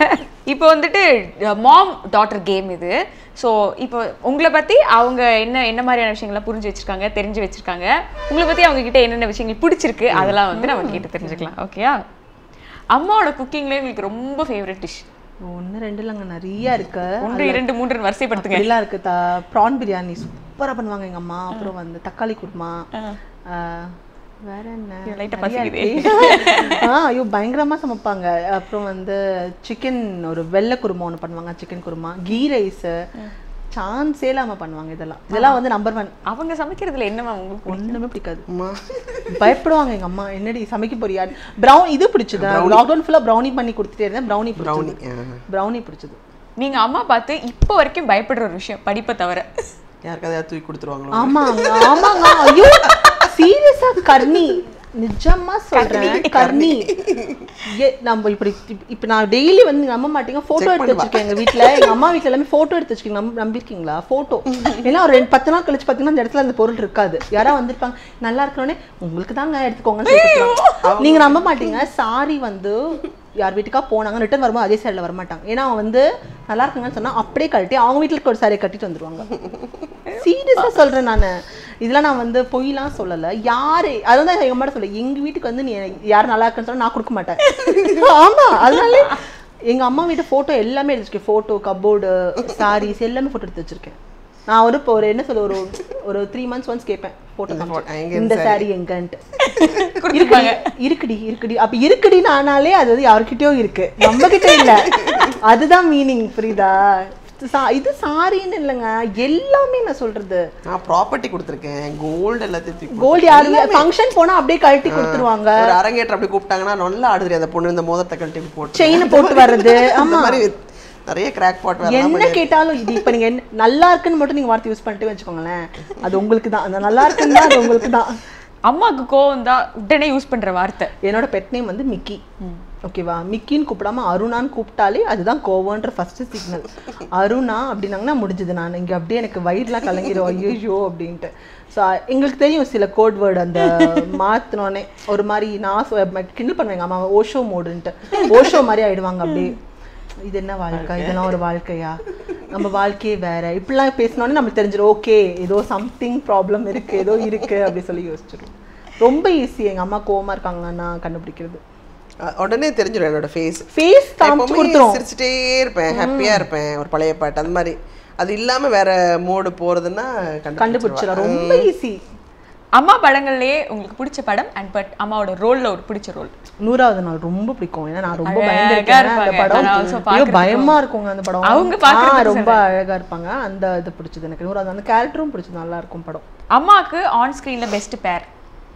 இப்போ வந்துட்டு மாம் டாட்டர் கேம் இது ஸோ இப்போ உங்களை பத்தி அவங்க என்ன என்ன மாதிரியான விஷயங்களை புரிஞ்சு வச்சிருக்காங்க தெரிஞ்சு வச்சிருக்காங்க உங்களை பத்தி அவங்க கிட்ட என்னென்ன விஷயங்கள் பிடிச்சிருக்கு அதெல்லாம் வந்து நம்ம கேட்டு தெரிஞ்சுக்கலாம் ஓகேயா அம்மாவோட குக்கிங்ல உங்களுக்கு ரொம்ப ஃபேவரட் டிஷ் ஒன்று ரெண்டு இல்லைங்க நிறைய இருக்கு ஒன்று இரண்டு மூன்று வரிசைப்படுத்துங்க அப்படிலாம் இருக்கு தா ப்ரான் பிரியாணி சூப்பரா பண்ணுவாங்க எங்க அம்மா அப்புறம் வந்து தக்காளி குருமா ஆ, வேற என்ன லைட்டா நிறைய பசிக்குதே. இருக்கு. ஆ ஐயோ பயங்கரமா சமைப்பாங்க அப்புறம் வந்து சிக்கன் ஒரு வெள்ளை குருமா ஒன்று பண்ணுவாங்க சிக்கன் குருமா கீ ரைஸ் சான்ஸே இல்லாம பண்ணுவாங்க இதெல்லாம் இதெல்லாம் வந்து நம்பர் ஒன் அவங்க சமைக்கிறதுல என்னமா உங்களுக்கு ஒண்ணுமே பிடிக்காது அம்மா பயப்படுவாங்க எங்க அம்மா என்னடி சமைக்க போறியா ப்ரௌன் இது பிடிச்சது லாக்டவுன் ஃபுல்லா ப்ரௌனி பண்ணி கொடுத்துட்டே இருந்தேன் ப்ரௌனி ப்ரௌனி ப்ரௌனி ப்ரௌனி பிடிச்சது நீங்க அம்மா பார்த்து இப்போ வரைக்கும் பயப்படுற ஒரு விஷயம் படிப்பை தவிர யாருக்காவது தூக்கி கொடுத்துருவாங்களோ ஆமாங்க ஆமாங்க ஐயோ சீரியஸா கர்ணி நிஜமா சொல்றேன் கர்ணி ஏ, நம்ம இப்படி இப்ப- இப்ப நான் டெய்லி வந்து நம்ப மாட்டீங்க போட்டோ எடுத்து வச்சிருக்கேன் எங்க வீட்ல எங்க அம்மா வீட்ல எல்லாமே போட்டோ எடுத்து வச்சிருக்கீங்க நம்ப நம்பிருக்கீங்களா போட்டோ ஏன்னா ஒரு ரெண்டு பத்து நாள் கழிச்சு பாத்தீங்கன்னா அந்த இடத்துல அந்த பொருள் இருக்காது யாரா வந்திருப்பாங்க நல்லா இருக்கணும்னே உங்களுக்கு தாங்க எடுத்துக்கோங்கன்னு சொல்லி கொடுத்துருவாங்க. நீங்க நம்ப மாட்டீங்க சாரி வந்து யார் வீட்டுக்கா போனாங்க ரிட்டர்ன் வரும்போது அதே சாரியில் வரமாட்டாங்க ஏன்னா அவன் வந்து நல்லா இருக்குங்கன்னு சொன்னா அப்படியே கழட்டி அவங்க வீட்டுல இருக்க ஒரு சாரியை கட்டிட்டு வந்துருவாங்க சீரியஸா சொல்றேன் நான் இதெல்லாம் நான் வந்து பொய்லாம் சொல்லல யாரு அது வந்து எங்க அம்மாட்ட சொல்ல எங்க வீட்டுக்கு வந்து நீ யார் நல்லா இருக்குன்னு சொன்னா நான் கொடுக்க மாட்டேன் ஆமா அதனால எங்க அம்மா வீட்டு போட்டோ எல்லாமே எடுத்து வச்சிருக்கேன் போட்டோ கப்போர்டு சாரீஸ் எல்லாமே போட்டோ எடுத்து வச்சிருக்கேன் நான் ஒரு இப்போ ஒரு என்ன சொல்ல ஒரு ஒரு த்ரீ மந்த்ஸ் ஒன்ஸ் கேட்பேன் போட்டோ எங்க இந்த சாரி எங்கன்ட்டு இருக்குடி இருக்குடி இருக்குடி அப்ப இருக்குடி நானாலே அது வந்து யார்கிட்டயோ இருக்கு நம்ம கிட்ட இல்ல அதுதான் மீனிங் புரியுதா சா- இது சாரின்னு இல்லைங்க எல்லாமே நான் சொல்றது நான் ப்ராப்பர்ட்டி கொடுத்துருக்கேன் கோல்டு எல்லாத்தையும் தூக்கி கோல்டு யாரு ஃபங்க்ஷன் போனா அப்படியே கழட்டி கொடுத்துருவாங்க ஒரு அரங்கேற்றம் அப்படி கூப்பிட்டாங்கன்னா நல்லா ஆடுது அந்த பொண்ணு இந்த மோதிரத்தை கழட்டி போட்டு செயினை போட்டு வர்றது அந்த மாதிரி நிறைய கிராக் பாட் வரலாம் என்ன கேட்டாலும் இது இப்ப நீங்க என்ன நல்லா இருக்குன்னு மட்டும் நீங்க வார்த்தை யூஸ் பண்ணிட்டு வச்சுக்கோங்களேன் அது உங்களுக்கு தான் அந்த நல்லா இருக்குன்னு தான் அது உங்களுக்கு தான் அம்மாவுக்கு கோவம் தான் உடனே யூஸ் பண்ற வார்த்தை என்னோட பெட் நேம் வந்து மிக்கி ஓகேவா மிக்கின்னு கூப்பிடாம அருணான்னு கூப்பிட்டாலே அதுதான் கோவன்ற ஃபர்ஸ்ட் சிக்னல் அருணா அப்படின்னாங்கன்னா முடிஞ்சது நான் இங்க அப்படியே எனக்கு வயிறுலாம் கலங்கிடும் ஐயோ அப்படின்ட்டு ஸோ எங்களுக்கு தெரியும் சில கோட் வேர்டு அந்த மாத்தினோடனே ஒரு மாதிரி நான் சொ- கிண்டல் பண்ணுவேங்க அம்மா ஓஷோ மோடுன்ட்டு ஓஷோ மாதிரி ஆயிடுவாங்க அப்படியே இது என்ன வாழ்க்கை இதெல்லாம் ஒரு வாழ்க்கையா நம்ம வாழ்க்கையே வேற இப்படிலாம் பேசினோடனே நம்மளுக்கு தெரிஞ்சிடும் ஓகே ஏதோ சம்திங் ப்ராப்ளம் இருக்கு ஏதோ இருக்கு அப்படி சொல்லி யோசிச்சிடும் ரொம்ப ஈஸி எங்க அம்மா கோவமா இருக்காங்கன்னா கண்டுபிடிக்கிறது அஹ் உடனே தெரிஞ்சிடும் என்னோட ஃபேஸ் ஃபேஸ் காமிச்சு கொடுத்துரும் சிரிச்சிட்டே இருப்பேன் ஹாப்பியா இருப்பேன் ஒரு பழைய பாட்டு அந்த மாதிரி அது இல்லாம வேற மோடு போறதுன்னா கண்டுபிடிச்சிடலாம் ரொம்ப ஈஸி அம்மா படங்கள்லயே உங்களுக்கு பிடிச்ச படம் அண்ட் பட் அம்மாவோட ரோல்ல ஒரு பிடிச்ச ரோல் நூறாவது நாள் ரொம்ப பிடிக்கும் ஏன்னா நான் ரொம்ப அழகா பயந்துருக்கேன் அந்த இருப்பாங்க. படம் நான் also ஐயோ பார்க்கறதுக்கு பயமா இருக்குங்க அந்த படம் அவங்க ஆ, பார்க்கறதுக்கு ரொம்ப அழகா இருப்பாங்க அந்த இது பிடிச்சது எனக்கு நூறாவது அந்த கேரக்டரும் பிடிச்சது நல்லா இருக்கும் படம் அம்மாவுக்கு ஆன் ஸ்கிரீன்ல பெஸ்ட் பேர்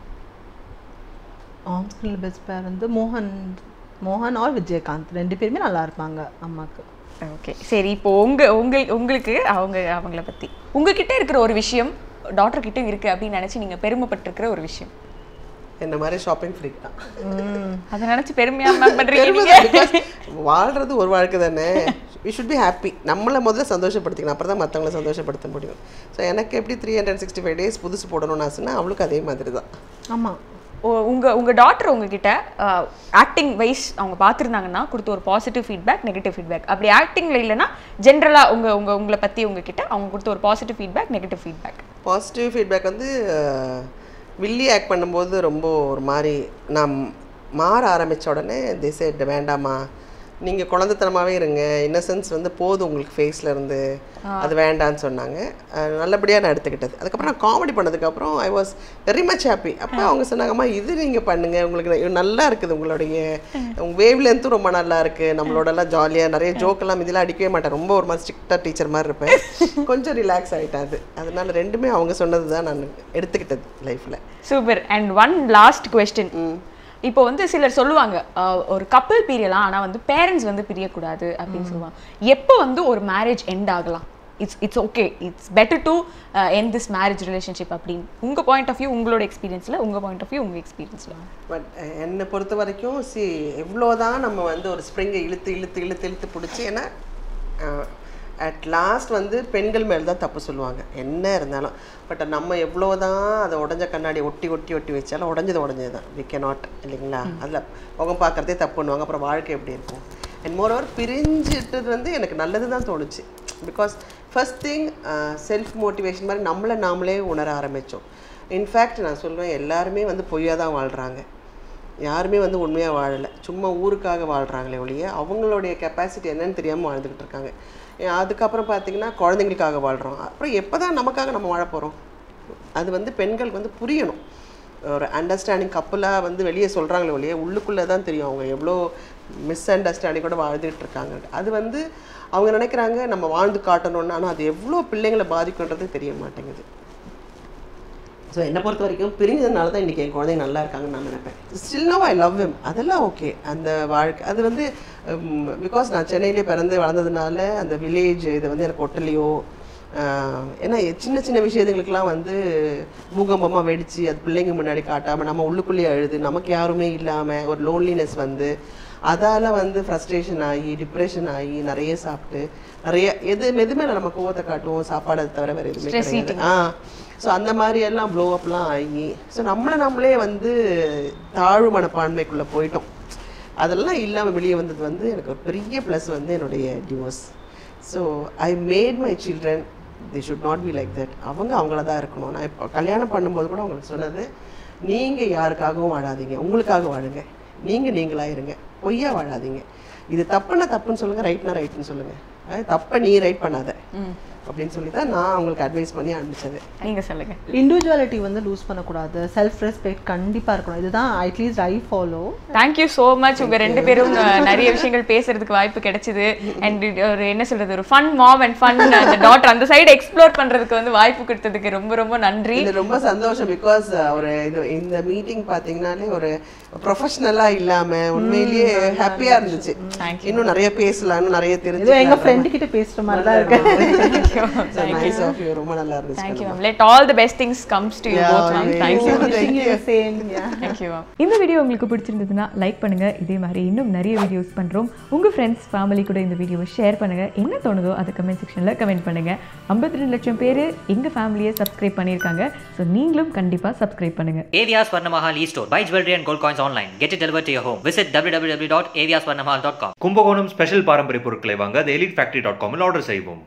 ஆம்ஸ்கில் பெஸ்ட் பேர் வந்து மோகன் மோகன் ஆர் விஜயகாந்த் ரெண்டு பேருமே நல்லா இருப்பாங்க அம்மாக்கு ஓகே சரி இப்போ உங்க உங்களுக்கு உங்களுக்கு அவங்க அவங்கள பத்தி உங்ககிட்ட இருக்கிற ஒரு விஷயம் டாக்டர் கிட்ட இருக்கு அப்படின்னு நினைச்சு நீங்க பெருமைப்பட்டிருக்கிற ஒரு விஷயம் என்ன மாதிரி ஷாப்பிங் ஃப்ரீக் தான் அதை நினைச்சு பெருமையா மேம் பண்றீங்க பெருமை நீங்க தான், because வாழ்றது ஒரு வாழ்க்கை தானே வி ஷுட் பி ஹாப்பி நம்மளை முதல்ல சந்தோஷப்படுத்திக்கணும் அப்புறம் தான் மற்றவங்கள சந்தோஷப்படுத்த முடியும் ஸோ எனக்கு எப்படி three hundred sixty five days புதுசு போடணும்னு ஆசைன்னா அவளுக்கு அதே மாதிரி தான் ஆமா ஓ- உங்க உங்க டாக்டர் உங்ககிட்ட ஆக்டிங் வைஸ் அவங்க பார்த்துருந்தாங்கன்னா கொடுத்த ஒரு பாசிட்டிவ் ஃபீட்பேக் நெகட்டிவ் ஃபீட்பேக் அப்படி ஆக்டிங்ல இல்லைன்னா ஜென்ரலா உங்க உங்க உங்களை பத்தி உங்ககிட்ட அவங்க கொடுத்த ஒரு positive feedback negative feedback positive feedback வந்து அஹ், வில்லி ஆக்ட் பண்ணும்போது ரொம்ப ஒரு மாதிரி நான் மாற ஆரம்பித்த உடனே திசை வேண்டாமா நீங்கள் குழந்தைத்தனமாகவே இருங்க இன்னசென்ஸ் வந்து போதும் உங்களுக்கு ஃபேஸில் இருந்து அது வேண்டான்னு சொன்னாங்க அஹ், நல்லபடியாக நான் எடுத்துக்கிட்டது அதுக்கப்புறம் நான் காமெடி பண்ணதுக்கப்புறம் I was very much happy அப்போ அவங்க சொன்னாங்கம்மா இது நீங்கள் பண்ணுங்கள் உங்களுக்கு ந- நல்லா இருக்குது உங்களுடைய உங்கள் வேவ் லென்த்தும் ரொம்ப நல்லா இருக்குது நம்மளோடலாம் ஜாலியாக நிறைய ஜோக்கெல்லாம் இதெல்லாம் அடிக்கவே மாட்டேன் ரொம்ப ஒரு மாதிரி ஸ்ட்ரிக்டாக டீச்சர் மாதிரி இருப்பேன் கொஞ்சம் ரிலாக்ஸ் ஆகிட்டேன் அது அதனால ரெண்டுமே அவங்க சொன்னது தான் நான் எடுத்துக்கிட்டது லைஃப்பில் super and one last question இப்போ வந்து சிலர் சொல்லுவாங்க அஹ், ஒரு கப்பல் பிரியலாம் ஆனா வந்து பேரண்ட்ஸ் வந்து பிரியக்கூடாது அப்படின்னு சொல்லுவாங்க எப்போ வந்து ஒரு மேரேஜ் எண்ட் ஆகலாம் it's it's okay it's better to end this marriage relationship அப்படின்னு உங்க பாயிண்ட் ஆஃப் வியூ உங்களோட எக்ஸ்பீரியன்ஸ்ல உங்க பாயிண்ட் ஆஃப் வியூ உங்க எக்ஸ்பீரியன்ஸ்ல பட் என்னை பொறுத்த வரைக்கும் சி எவ்வளோதான் நம்ம வந்து ஒரு ஸ்ப்ரிங்கை இழுத்து இழுத்து இழுத்து இழுத்து பிடிச்சி ஏன்னா அட் லாஸ்ட் வந்து பெண்கள் மேல் தான் தப்பு சொல்லுவாங்க என்ன இருந்தாலும் பட் நம்ம எவ்வளோதான் அதை உடஞ்ச கண்ணாடி ஒட்டி ஒட்டி ஒட்டி வச்சாலும் உடஞ்சது உடஞ்சது தான் வி கே நாட் இல்லைங்களா அதில் முகம் பார்க்குறதே தப்பு பண்ணுவாங்க அப்புறம் வாழ்க்கை எப்படி இருக்கும் அண்ட் மோரோவர் பிரிஞ்சிட்டது வந்து எனக்கு நல்லது தான் தோணுச்சு because first thing self motivation மாதிரி நம்மளை நாமளே உணர ஆரம்பித்தோம் இன்ஃபேக்ட் நான் சொல்லுவேன் எல்லாருமே வந்து பொய்யாக தான் வாழ்கிறாங்க யாருமே வந்து உண்மையாக வாழலை சும்மா ஊருக்காக வாழ்கிறாங்களே ஒழிய அவங்களுடைய கெப்பாசிட்டி என்னன்னு தெரியாமல் வாழ்ந்துக்கிட்டு இருக்காங்க ஏன் அதுக்கப்புறம் பார்த்தீங்கன்னா குழந்தைங்களுக்காக வாழ்கிறோம் அப்புறம் எப்போ தான் நமக்காக நம்ம வாழ போகிறோம் அது வந்து பெண்களுக்கு வந்து புரியணும் ஒரு அண்டர்ஸ்டாண்டிங் கப்பலாக வந்து வெளியே சொல்கிறாங்களே ஒழிய உள்ளுக்குள்ளே தான் தெரியும் அவங்க எவ்வளோ மிஸ் அண்டர்ஸ்டாண்டிங் கூட வாழ்ந்துட்டு இருக்காங்க அது வந்து அவங்க நினைக்கிறாங்க நம்ம வாழ்ந்து காட்டணும்னு ஆனால் அது எவ்வளோ பிள்ளைங்களை பாதிக்குன்றது தெரிய மாட்டேங்குது ஸோ என்னை பொறுத்த வரைக்கும் பிரிஞ்சதுனால தான் இன்றைக்கி என் குழந்தைங்க நல்லா இருக்காங்கன்னு நான் நினைப்பேன் still no I love him அதெல்லாம் ஓகே அந்த வாழ்க்கை அது வந்து பிகாஸ் நான் சென்னையிலே பிறந்து வளர்ந்ததுனால அந்த வில்லேஜ் இது வந்து எனக்கு ஒட்டலையோ ஆஹ், ஏன்னா எ- சின்ன சின்ன விஷயத்துங்களுக்கெல்லாம் வந்து பூகம்பமாக வெடித்து அது பிள்ளைங்க முன்னாடி காட்டாமல் நம்ம உள்ளுக்குள்ளேயே அழுது நமக்கு யாருமே இல்லாமல் ஒரு லோன்லினஸ் வந்து அதால் வந்து ஃப்ரஸ்ட்ரேஷன் ஆகி டிப்ரெஷன் ஆகி நிறைய சாப்பிட்டு நிறைய எது எது மேலே நம்ம கோவத்தை காட்டுவோம் சாப்பாடு அதை தவிர வேறு எதுவுமே Stress கிடையாது ஆ ஸோ அந்த மாதிரி எல்லாம் ப்ளோ அப்லாம் ஆகி ஸோ நம்மளை நம்மளே வந்து தாழ்வு மனப்பான்மைக்குள்ளே போயிட்டோம் அதெல்லாம் இல்லாமல் வெளியே வந்தது வந்து எனக்கு ஒரு பெரிய ப்ளஸ் வந்து என்னுடைய divorce so I made my children the should not be like that அவங்க அவங்கள தான் இருக்கணும் நான் இப்போ கல்யாணம் பண்ணும்போது கூட அவங்களுக்கு சொன்னது நீங்கள் யாருக்காகவும் வாழாதீங்க உங்களுக்காக வாழுங்க நீங்கள் நீங்களா இருங்க பொய்யா வாழாதீங்க இது தப்புன்னா தப்புன்னு சொல்லுங்கள் ரைட்னா ரைட்னு சொல்லுங்கள் அது தப்பை நீ ரைட் பண்ணாத அப்படின்னு சொல்லி தான் நான் அவங்களுக்கு அட்வைஸ் பண்ணி அனுப்பிச்சது நீங்க சொல்லுங்க இண்டிவிஜுவாலிட்டி வந்து லூஸ் பண்ணக்கூடாது செல்ஃப் ரெஸ்பெக்ட் கண்டிப்பாக இருக்கணும் இதுதான் at least I follow thank you so much உங்க ரெண்டு பேரும் அஹ், நிறைய விஷயங்கள் பேசுறதுக்கு வாய்ப்பு கிடைச்சது அண்ட் ஒரு என்ன சொல்றது ஒரு ஃபன் மாம் அண்ட் ஃபன் அந்த டாட்டர் அந்த சைடு எக்ஸ்ப்ளோர் பண்றதுக்கு வந்து வாய்ப்பு கொடுத்ததுக்கு ரொம்ப ரொம்ப நன்றி இது ரொம்ப சந்தோஷம் பிகாஸ் ஒரு இது இந்த மீட்டிங் பாத்தீங்கன்னாலே ஒரு ப்ரொஃபஷனலா இல்லாம உண்மையிலேயே ஹாப்பியா இருந்துச்சு இன்னும் நிறைய பேசலாம் இன்னும் நிறைய ஏதோ எங்க தெரிஞ்சு ஃப்ரெண்டு கிட்ட பேசுற மாதிரி தான் இருக்கு நைஸ் ஆஃப் யூ ரொம்ப நல்லா இருந்துச்சு thank you ma'am let all the best things comes to you Yeah, both ma'am thank thank you you. Wishing you the same, yeah. Thank you ma'am இந்த வீடியோ உங்களுக்கு பிடிச்சிருந்ததுன்னா லைக் பண்ணுங்க இதே மாதிரி இன்னும் நிறைய வீடியோஸ் பண்றோம் உங்க ஃப்ரெண்ட்ஸ் ஃபேமிலி கூட இந்த வீடியோவை ஷேர் பண்ணுங்க என்ன தோணுதோ அதை கமெண்ட் செக்ஷன்ல கமெண்ட் பண்ணுங்க 52 லட்சம் பேர் எங்க ஃபேமிலியை சப்ஸ்கிரைப் பண்ணியிருக்காங்க ஸோ நீங்களும் கண்டிப்பா சப்ஸ்கிரைப் பண்ணுங்க AVR Swarnamahal e-store. Buy jewelry and gold coins online. Get it delivered to your home. Visit www.aviaswarnamahal.com. Kumbakonam special பாரம்பரிய பொருட்களை வாங்க அது எலிட் ஃபேக்டரி டாட் காமில் ஆர்டர் செய்வோம்